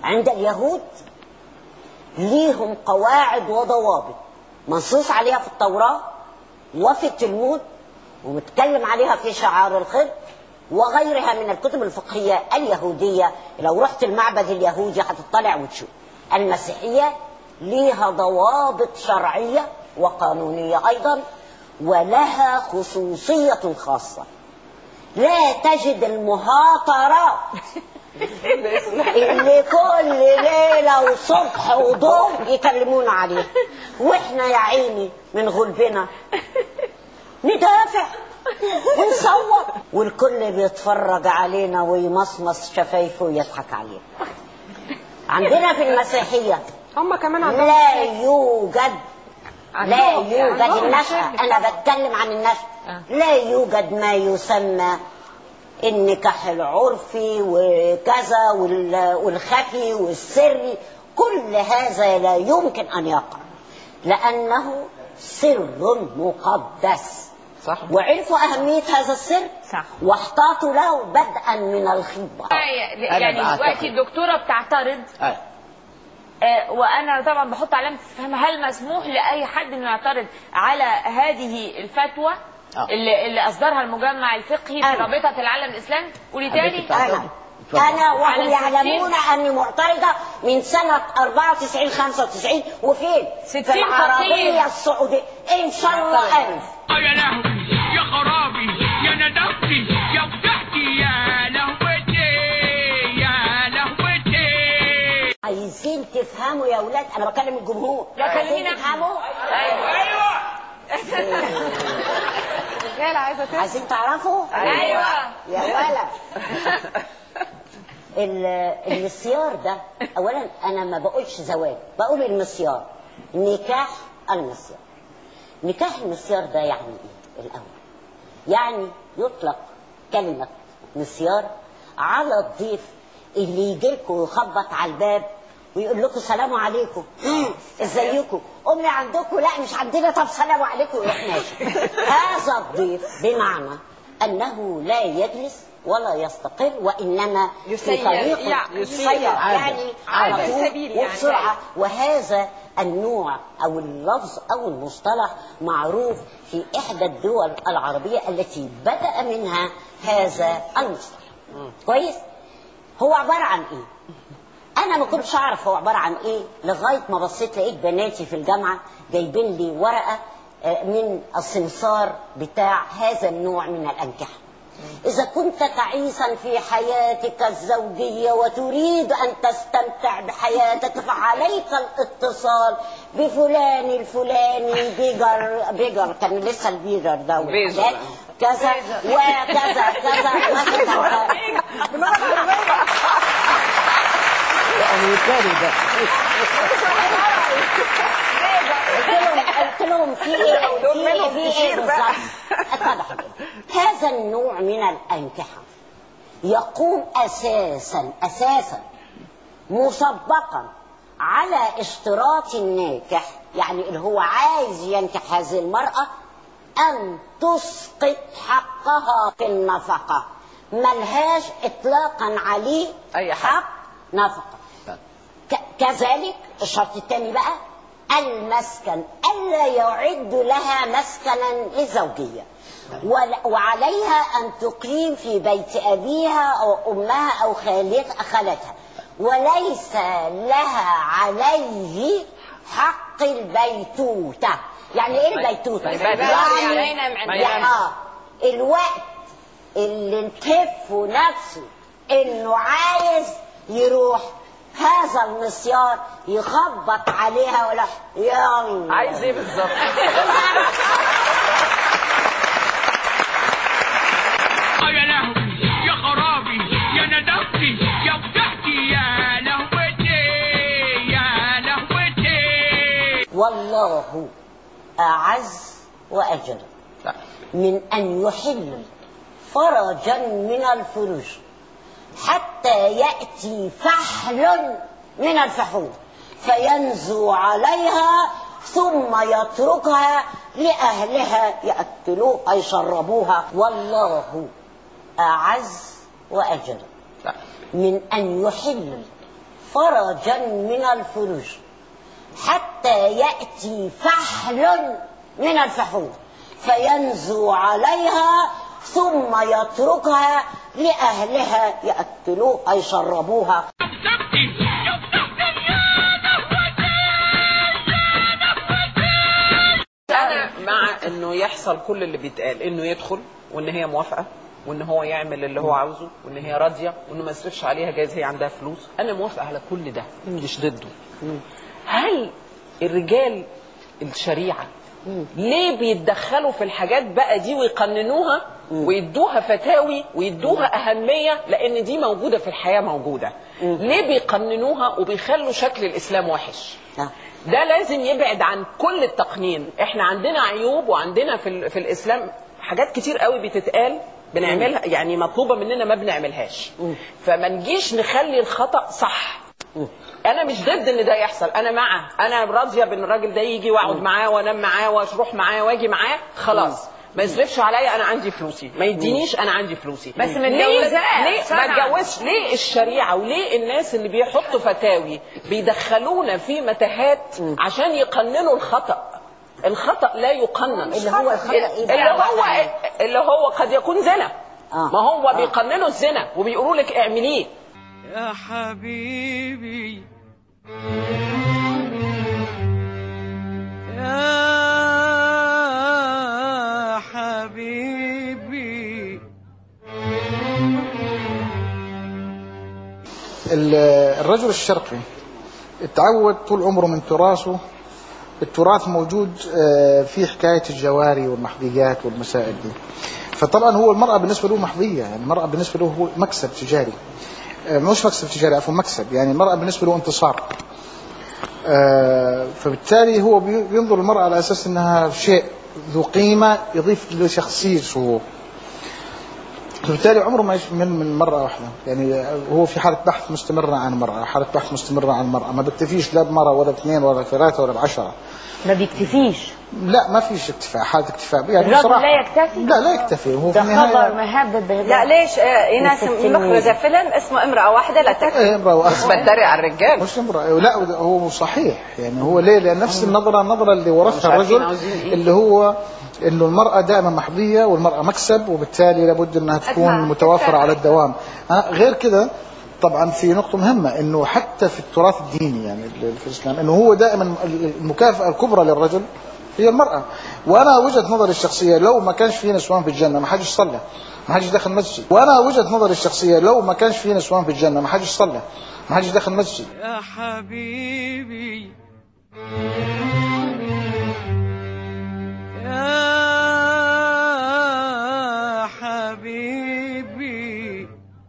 عند اليهود ليهم قواعد وضوابط منصوص عليها في التوراة وفي التلمود ومتكلم عليها في شعار الخب وغيرها من الكتب الفقهية اليهودية لو رحت المعبد اليهودي هتطلع وتشوف المسيحية ليها ضوابط شرعية وقانونية أيضا ولها خصوصية خاصة لا تجد المهاترات اللي كل ليلة وصبح وظهر يكلمونا عليها واحنا يا عيني من غلبنا ندافع ونصور والكل بيتفرج علينا ويمصمص شفايفه ويضحك علينا عندنا في المسيحية هم كمان عندهم لا شيء. يوجد لا عندهم- يوجد عندهم النشأة شيء. أنا بتكلم عن النشأة آه. لا يوجد ما يسمى النكاح العرفي وكذا وال- والخفي والسري كل هذا لا يمكن أن يقع لأنه سر مقدس صح وعرفوا أهمية هذا السر صح. واحتاطوا له بدءا من الخطبة يعني بعتقد. دلوقتي الدكتوره بتعترض أي. آه، وانا طبعا بحط علامه استفهام هل مسموح لاي حد انه يعترض على هذه الفتوى آه. اللي, اللي اصدرها المجمع الفقهي في أنا. رابطه العالم الاسلامي قولي تاني حضرتك أنا اتفضل. أنا وهم على يعلمون أني معترضة من سنة 94 95 وفين؟ ستين في العربية فقير. السعودية إن شاء الله ألف يا لهوي يا خرابي يا ندمتي يا فتحتي يا لهوتي يا لهوتي عايزين تفهموا يا أولاد أنا بكلم الجمهور لا عايزين كلمينا تفهموا ايوه رجاله عايزه تسمع عايزين تعرفوا؟ ايوه يا ولد ال- المسيار ده اولا انا ما بقولش زواج بقول المسيار نكاح المسيار نكاح المسيار ده يعني ايه الاول يعني يطلق كلمة مسيار على الضيف اللي يجي لكم ويخبط على الباب ويقول لكم سلام عليكم ازيكم امي عندكم لا مش عندنا طب سلام عليكم يروح ماشي هذا الضيف بمعنى انه لا يجلس ولا يستقر وانما في يسير، طريق يعني يسير عادة. يعني عادة. على طول سبيل يعني. وبسرعه وهذا النوع او اللفظ او المصطلح معروف في احدى الدول العربيه التي بدا منها هذا المصطلح كويس هو عباره عن ايه انا ما كنتش اعرف هو عباره عن ايه لغايه ما بصيت لقيت بناتي في الجامعه جايبين لي ورقه آه، من السمسار بتاع هذا النوع من الانكحه إذا كنت تعيسا في حياتك الزوجية وتريد أن تستمتع بحياتك فعليك الاتصال بفلان الفلاني بيجر بيجر كان لسه البيجر ده بيجر. والحاجات كذا وكذا كذا وكذا الأمريكاني ده قلت لهم قلت لهم في ايه دول في ايه منهم في ايه كتير بقى. بالظبط اتضح كده. هذا النوع من الانكحه يقوم اساسا اساسا مسبقا على اشتراط الناكح يعني اللي هو عايز ينكح هذه المرأة أن تسقط حقها في النفقة ملهاش إطلاقا عليه أي حق. حق نفقة ك- كذلك الشرط الثاني بقى المسكن ألا يعد لها مسكنا للزوجية ول- وعليها أن تقيم في بيت أبيها أو أمها أو خالت- خالتها وليس لها عليه حق البيتوتة يعني ايه البيتوتة؟ البيتوتة علينا ما معنا. يعني آه الوقت اللي نكف نفسه انه عايز يروح هذا المسيار يخبط عليها ولا يلا عايز ايه بالظبط يا لهوي يا خرابي يا ندمتي يا فتحتي يا لهوتي يا لهوتي والله أعز وأجل من أن يحل فرجا من الفروج حتى يأتي فحل من الفحول فينزو عليها ثم يتركها لأهلها يأكلوها يشربوها والله أعز وأجل من أن يحل فرجا من الفروج حتى يأتي فحل من الفحول فينزو عليها ثم يتركها لأهلها يأكلوها يشربوها يكتبتي يكتبتي يا نهوتي يا نهوتي انا مع انه يحصل كل اللي بيتقال انه يدخل وان هي موافقه وان هو يعمل اللي هو عاوزه وان هي راضيه وانه ما يصرفش عليها جايز هي عندها فلوس انا موافقه على كل ده مش ضده هل الرجال الشريعه ليه بيتدخلوا في الحاجات بقى دي ويقننوها ويدوها فتاوي ويدوها أهمية لأن دي موجودة في الحياة موجودة ليه بيقننوها وبيخلوا شكل الإسلام وحش آه. ده لازم يبعد عن كل التقنين احنا عندنا عيوب وعندنا في, ال- في الإسلام حاجات كتير قوي بتتقال بنعملها يعني مطلوبة مننا ما بنعملهاش فما نجيش نخلي الخطأ صح انا مش ضد ان ده يحصل انا مع انا راضيه بان الراجل ده يجي واقعد معاه وانام معاه واروح معاه واجي معاه خلاص ما يصرفش عليا انا عندي فلوسي ما يدينيش انا عندي فلوسي بس ليه متجوزاه ليه ما شرعاً. اتجوزش ليه الشريعه وليه الناس اللي بيحطوا فتاوي بيدخلونا في متاهات عشان يقننوا الخطا الخطا لا يقنن اللي هو الخطأ إيه بقى؟ اللي هو اللي هو قد يكون زنا آه. ما هو آه. بيقننوا الزنا وبيقولوا لك اعمليه يا حبيبي يا حبيبي ال- الرجل الشرقي اتعود طول عمره من تراثه التراث موجود آه، في حكاية الجواري والمحظيات والمسائل دي فطبعا هو المرأة بالنسبة له محظية يعني المرأة بالنسبة له هو مكسب تجاري آه، مش مكسب تجاري عفوا مكسب يعني المرأة بالنسبة له انتصار آه، فبالتالي هو بي- بينظر المرأة على أساس أنها شيء ذو قيمة يضيف لشخصيته فبالتالي عمره ما يش- من من مرة واحدة يعني هو في حالة بحث مستمرة عن مرأة حالة بحث مستمرة عن مرأة ما بيكتفيش لا بمرة ولا باثنين ولا ثلاثة ولا بعشرة ما بيكتفيش لا ما فيش اكتفاء حالة اكتفاء يعني الرجل بصراحة لا يكتفي؟ لا لا يكتفي هو في ده خبر النهاية مهبب بهداء. لا ليش آه، ايناس الست المية. مخرجه فيلم اسمه امراه واحده لا تكفي إيه، امرأة بس واحدة بتدري على الرجال مش امرأة لا وده- هو صحيح يعني هو ليه لأن نفس النظرة النظرة اللي مش ورثها عارفين الرجل عاوزين إيه. اللي هو انه المرأة دائما محظية والمرأة مكسب وبالتالي لابد انها تكون أسمع. متوفرة على الدوام ها، غير كده طبعا في نقطة مهمة انه حتى في التراث الديني يعني ال- في الاسلام انه هو دائما المكافأة الكبرى للرجل هي المرأة وانا وجهة نظري الشخصية لو ما كانش في نسوان في الجنة ما حدش صلى ما حدش دخل مسجد وانا وجهة نظري الشخصية لو ما كانش في نسوان في الجنة ما حدش صلى ما حدش دخل مسجد يا حبيبي يا حبيبي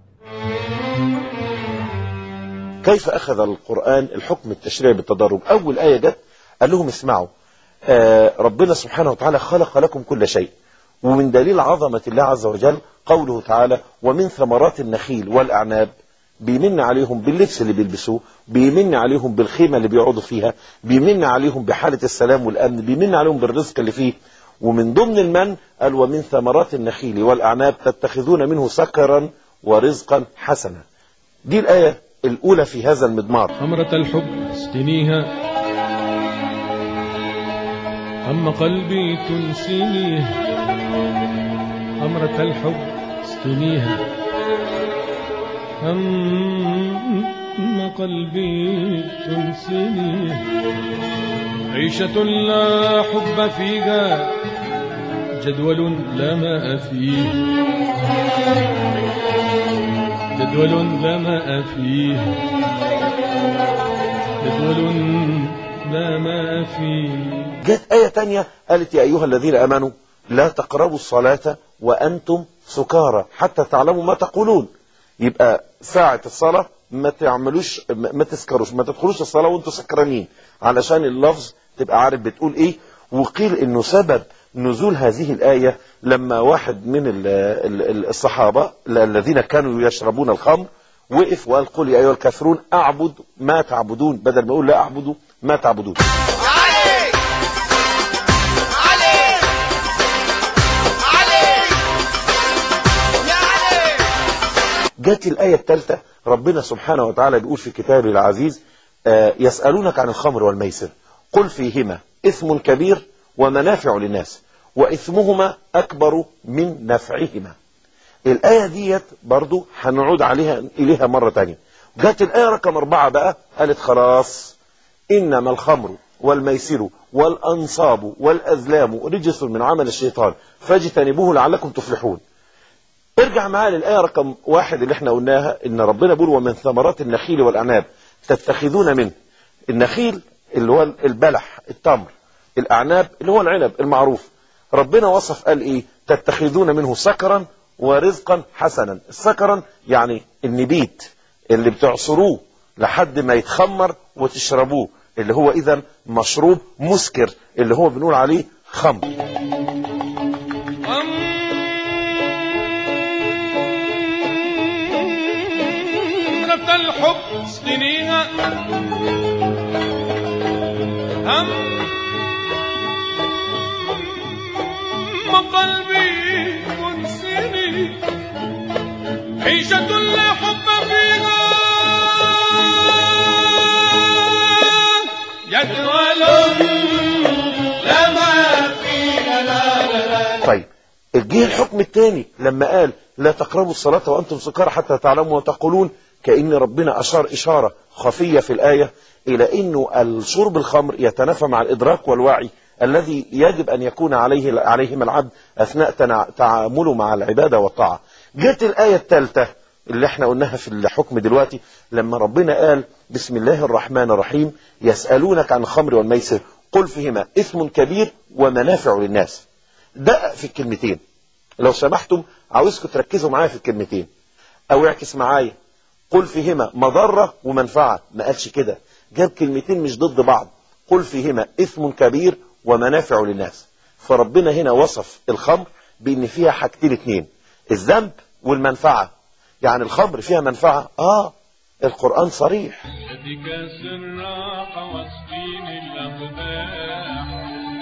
كيف أخذ القرآن الحكم التشريعي بالتدرج أول آية جت قال لهم اسمعوا آه ربنا سبحانه وتعالى خلق لكم كل شيء ومن دليل عظمة الله عز وجل قوله تعالى ومن ثمرات النخيل والأعناب بيمن عليهم باللبس اللي بيلبسوه بيمن عليهم بالخيمة اللي بيقعدوا فيها بيمن عليهم بحالة السلام والأمن بيمن عليهم بالرزق اللي فيه ومن ضمن المن قال ومن ثمرات النخيل والأعناب تتخذون منه سكرا ورزقا حسنا دي الآية الأولى في هذا المضمار ثمرة الحب اسقنيها أما قلبي تنسينيه ثمرة الحب اسقنيها أما قلبي تنسينيه عيشة لا حب فيها جدول لا ماء فيه جدول لا ماء فيه جدول لا ماء فيه جت آية تانية قالت يا أيها الذين آمنوا لا تقربوا الصلاة وأنتم سكارى حتى تعلموا ما تقولون يبقى ساعة الصلاة ما تعملوش ما ما تسكروش ما تدخلوش الصلاة وانتم سكرانين علشان اللفظ تبقى عارف بتقول ايه وقيل انه سبب نزول هذه الآية لما واحد من ال- ال- ال- الصحابة الذين كانوا يشربون الخمر وقف وقال قل يا أيها الكافرون أعبد ما تعبدون بدل ما يقول لا أعبد ما تعبدون علي علي علي يا علي جت الآية الثالثة ربنا سبحانه وتعالى بيقول في كتابه العزيز آه، يسألونك عن الخمر والميسر قل فيهما إثم كبير ومنافع للناس وإثمهما أكبر من نفعهما الآية ديت برضو هنعود عليها إليها مرة تانية جت الآية رقم أربعة بقى قالت خلاص إنما الخمر والميسر والأنصاب والأزلام رجس من عمل الشيطان فاجتنبوه لعلكم تفلحون ارجع معايا للآية رقم واحد اللي احنا قلناها إن ربنا بيقول ومن ثمرات النخيل والأعناب تتخذون منه النخيل اللي هو البلح التمر الأعناب اللي هو العنب المعروف ربنا وصف قال إيه تتخذون منه سكرا ورزقا حسنا السكرا يعني النبيت اللي بتعصروه لحد ما يتخمر وتشربوه اللي هو إذا مشروب مسكر اللي هو بنقول عليه خمر خفت الحب سنيها هم قلبي منسني عيشة لا حب فيها جدول لا ما فيها لا لا لا طيب جه الحكم الثاني لما قال لا تقربوا الصلاة وأنتم سكارى حتى تعلموا وتقولون كأن ربنا أشار إشارة خفية في الآية إلى أنه الشرب الخمر يتنافى مع الإدراك والوعي الذي يجب أن يكون عليه عليهم العبد أثناء تنع- تعامله مع العبادة والطاعة جت الآية الثالثة اللي احنا قلناها في الحكم دلوقتي لما ربنا قال بسم الله الرحمن الرحيم يسألونك عن الخمر والميسر قل فيهما إثم كبير ومنافع للناس دقق في الكلمتين لو سمحتم عاوزكم تركزوا معايا في الكلمتين او اعكس معايا قل فيهما مضرة ومنفعة ما قالش كده جاب كلمتين مش ضد بعض قل فيهما اثم كبير ومنافع للناس فربنا هنا وصف الخمر بان فيها حاجتين اتنين الذنب والمنفعة يعني الخمر فيها منفعة اه القرآن صريح يدك الراحة واسقين الأقداح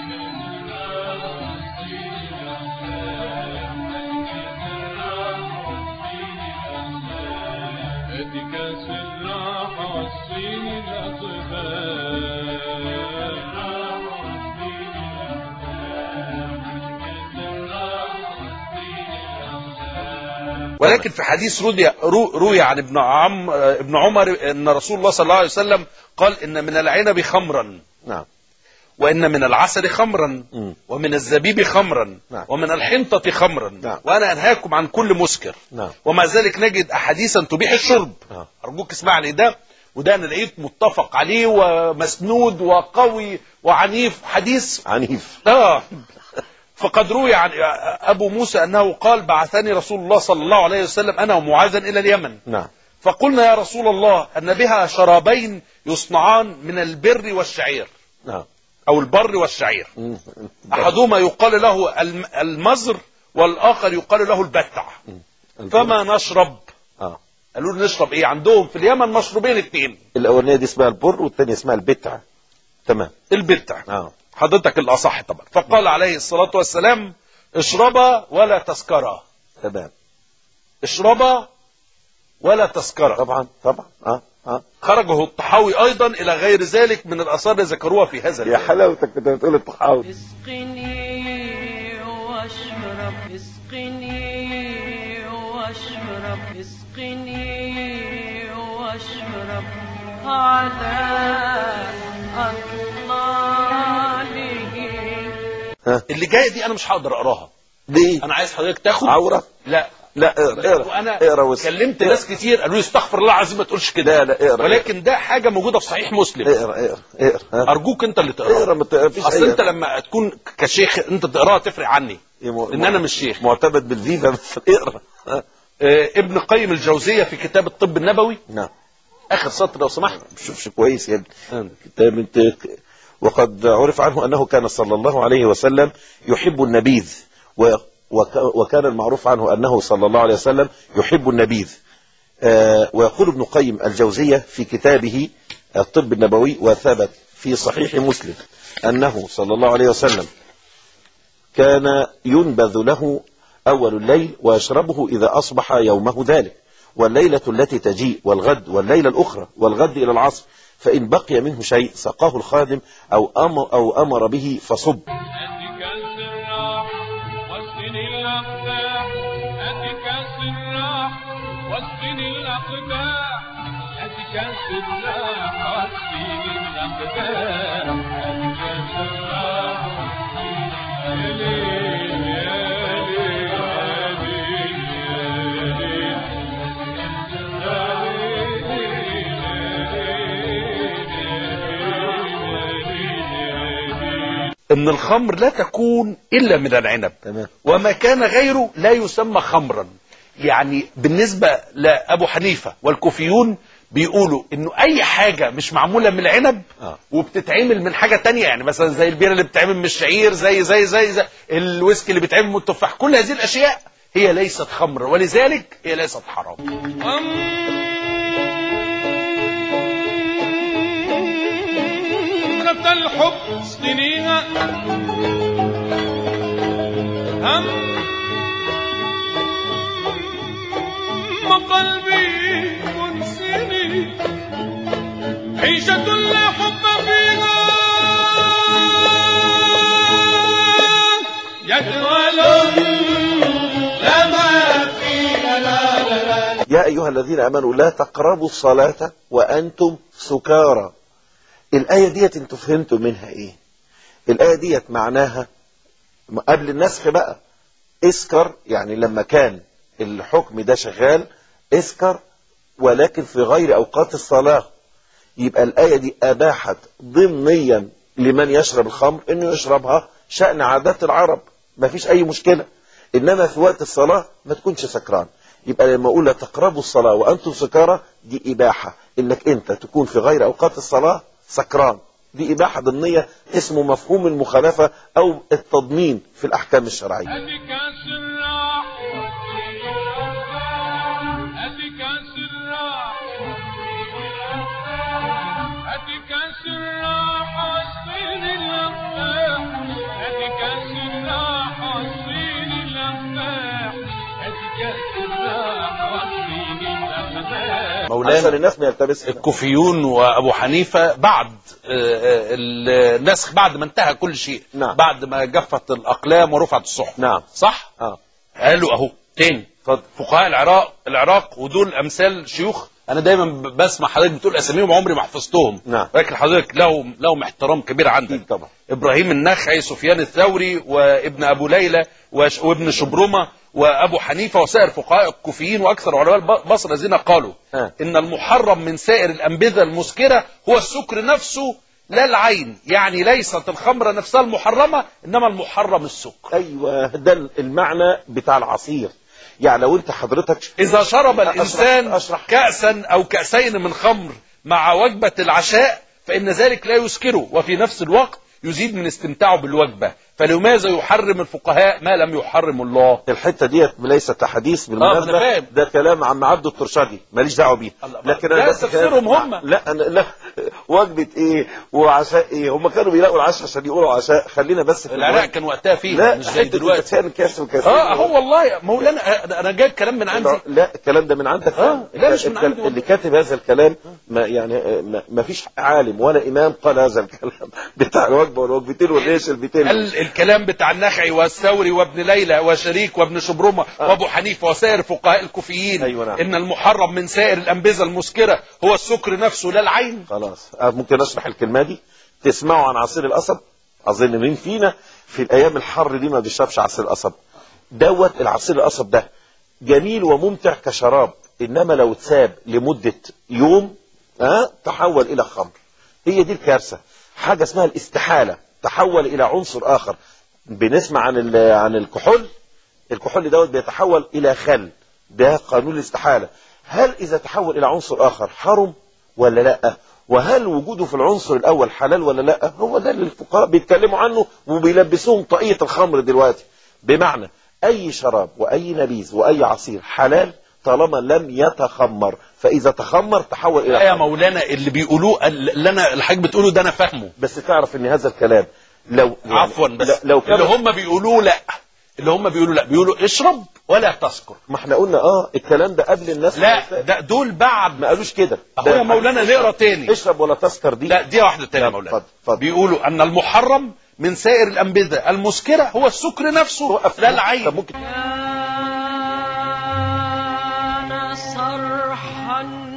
يدك الراحة واسقين الأطفال ولكن في حديث روي, رو- روي عن ابن عم ابن عمر ان رسول الله صلى الله عليه وسلم قال ان من العنب خمرا نعم وان من العسل خمرا مم. ومن الزبيب خمرا نعم. ومن الحنطة خمرا نعم. وانا انهاكم عن كل مسكر نعم. ومع ذلك نجد احاديثا تبيح الشرب آه. ارجوك اسمعني ده وده انا لقيت متفق عليه ومسنود وقوي وعنيف حديث عنيف اه فقد روي عن ابو موسى انه قال بعثني رسول الله صلى الله عليه وسلم انا ومعاذا الى اليمن نعم فقلنا يا رسول الله ان بها شرابين يصنعان من البر والشعير نعم او البر والشعير مم. احدهما يقال له الم- المزر والاخر يقال له البتع فما نشرب اه قالوا لي نشرب ايه عندهم في اليمن مشروبين اتنين الاولانيه دي اسمها البر والثانيه اسمها البتع تمام البتع اه حضرتك الاصح طبعا فقال عليه الصلاه والسلام اشربا ولا تسكرا تمام اشربا ولا تسكرا طبعا طبعا اه اه خرجه الطحاوي ايضا الى غير ذلك من الاثار اللي ذكروها في هذا يا الباب. حلاوتك كنت بتقول الطحاوي اسقني واشرب اسقني واشرب اسقني واشرب على أطلاله اللي جايه دي انا مش هقدر اقراها ليه انا عايز حضرتك تاخد عورة لا لا اقرا اقرا وانا اقرا واسمع. كلمت ناس كتير قالوا لي استغفر الله العظيم ما تقولش كده لا لا اقرا ولكن ده حاجه موجوده في صحيح مسلم اقرا اقرا اقرا ها. ارجوك انت اللي اقرا تقراها ما تقراش اصل انت لما تكون كشيخ انت تقراها تفرق عني ان انا مش شيخ معتمد بالفيفا بس اقرا ها. آه، ابن قيم الجوزيه في كتاب الطب النبوي نعم اخر سطر لو سمحت ما بشوفش كويس يا ابني كتاب انت وقد عرف عنه انه كان صلى الله عليه وسلم يحب النبيذ و- وك- وكان المعروف عنه انه صلى الله عليه وسلم يحب النبيذ آه، ويقول ابن قيم الجوزية في كتابه الطب النبوي وثبت في صحيح مسلم انه صلى الله عليه وسلم كان ينبذ له اول الليل ويشربه اذا اصبح يومه ذلك والليلة التي تجيء والغد والليلة الأخرى والغد إلى العصر فإن بقي منه شيء سقاه الخادم أو أمر, أو أمر به فصب أتك السراح واسقني الأقداح أتك السراح واسقني الأقداح أتك السراح واسقني الأقداح أتك السراح يا ليل يا ليل يا ليل ان الخمر لا تكون الا من العنب تمام. وما كان غيره لا يسمى خمرا يعني بالنسبة لأبو حنيفة والكوفيون بيقولوا انه اي حاجة مش معمولة من العنب آه. وبتتعمل من حاجة تانية يعني مثلا زي البيرة اللي بتتعمل من الشعير زي زي زي, زي الويسكي اللي بيتعمل من التفاح كل هذه الاشياء هي ليست خمر ولذلك هي ليست حرام أمرة الحب سنيها هم قلبي منسني عيشة لا حب فيها يدول لما فيها لا لا لا يا أيها الذين آمنوا لا تقربوا الصلاة وأنتم سكارى الآية ديت انتوا فهمتوا منها ايه الآية ديت معناها قبل النسخ بقى اسكر يعني لما كان الحكم ده شغال اسكر ولكن في غير أوقات الصلاة يبقى الآية دي أباحت ضمنيا لمن يشرب الخمر انه يشربها شأن عادات العرب ما فيش أي مشكلة إنما في وقت الصلاة ما تكونش سكران يبقى لما أقول لا تقربوا الصلاة وأنتم سكارى دي إباحة إنك أنت تكون في غير أوقات الصلاة سكران دي إباحة ضمنية اسمه مفهوم المخالفة أو التضمين في الأحكام الشرعية أتك السراح أتك السراح أتك السراح والصين الأفاح أتك السراح والصين الأفاح أتك السراح والصين الأفاح مولانا عشان الناس ما يلتبسها الكوفيون وابو حنيفه بعد آه، آه، النسخ بعد ما انتهى كل شيء نعم. بعد ما جفت الاقلام ورفعت الصحف نعم. صح اه قالوا اهو تاني اتفضل فقهاء العراق العراق ودول امثال شيوخ انا دايما ب- بسمع حضرتك بتقول اساميهم عمري ما حفظتهم نعم. ولكن حضرتك لهم لهم احترام كبير عندك أكيد طبعا ابراهيم النخعي سفيان الثوري وابن ابو ليلى وش- وابن شبرمه وابو حنيفه وسائر فقهاء الكوفيين واكثر علماء الب- مصر الذين قالوا ها. ان المحرم من سائر الانبذه المسكره هو السكر نفسه لا العين يعني ليست الخمره نفسها المحرمه انما المحرم السكر ايوه ده المعنى بتاع العصير يعني لو انت حضرتك إذا شرب أشرح- الإنسان أشرح. كأسا أو كأسين من خمر مع وجبة العشاء فإن ذلك لا يسكره وفي نفس الوقت يزيد من استمتاعه بالوجبة فلماذا يحرم الفقهاء ما لم يحرم الله الحته ديت ليست حديث ما أنا بالمناسبه فاهم. ده كلام عم عبد الترشدي ماليش دعوه بيه الله، لكن ده انا بس تفسيرهم كلام- هم. لا أنا لا وجبه ايه وعشاء ايه هم كانوا بيلاقوا العشاء عشان يقولوا عشاء خلينا بس في العراق المهم. كان وقتها فيه لا مش زي حته دلوقتي كاسين كاس وكاسين اه هو والله يا مولانا أنا- انا جايب كلام من عندي لا الكلام ده من عندك آه، لا مش من الك- عندي والله. اللي كاتب هذا الكلام ما يعني آه، ما, ما فيش عالم ولا امام قال هذا الكلام بتاع الوجبه والوجبتين والريش البيتين ال- الكلام بتاع النخعي والثوري وابن ليلى وشريك وابن شبرمة وابو حنيفه وسائر فقهاء الكوفيين أيوة نعم. ان المحرم من سائر الانبذه المسكره هو السكر نفسه لا العين خلاص آه، ممكن اشرح الكلمه دي تسمعوا عن عصير القصب اظن مين فينا في الايام الحر دي ما بيشربش عصير القصب دوت العصير القصب ده جميل وممتع كشراب انما لو اتساب لمده يوم ها تحول الى خمر هي دي الكارثه حاجه اسمها الاستحاله تحول الى عنصر اخر بنسمع عن ال- عن الكحول الكحول دوت بيتحول الى خل ده قانون الاستحاله هل اذا تحول الى عنصر اخر حرم ولا لا وهل وجوده في العنصر الاول حلال ولا لا هو ده اللي الفقهاء بيتكلموا عنه وبيلبسوهم طاقيه الخمر دلوقتي بمعنى اي شراب واي نبيذ واي عصير حلال طالما لم يتخمر فاذا تخمر تحول الى لا يا خمر مولانا اللي بيقولوه اللي انا الحاج بتقوله ده انا فاهمه بس تعرف ان هذا الكلام لو يعني عفوا بس لو كان اللي هم بيقولوه لا اللي هم بيقولوا لا بيقولوا اشرب ولا تسكر ما احنا قلنا اه الكلام ده قبل الناس لا ده دول بعد ما قالوش كده اخويا ده مولانا نقرا تاني اشرب ولا تسكر دي لا دي واحده تانية يا لا، مولانا اتفضل، اتفضل. بيقولوا ان المحرم من سائر الانبذه المسكره هو السكر نفسه لا العين طب ممكن كان صرحا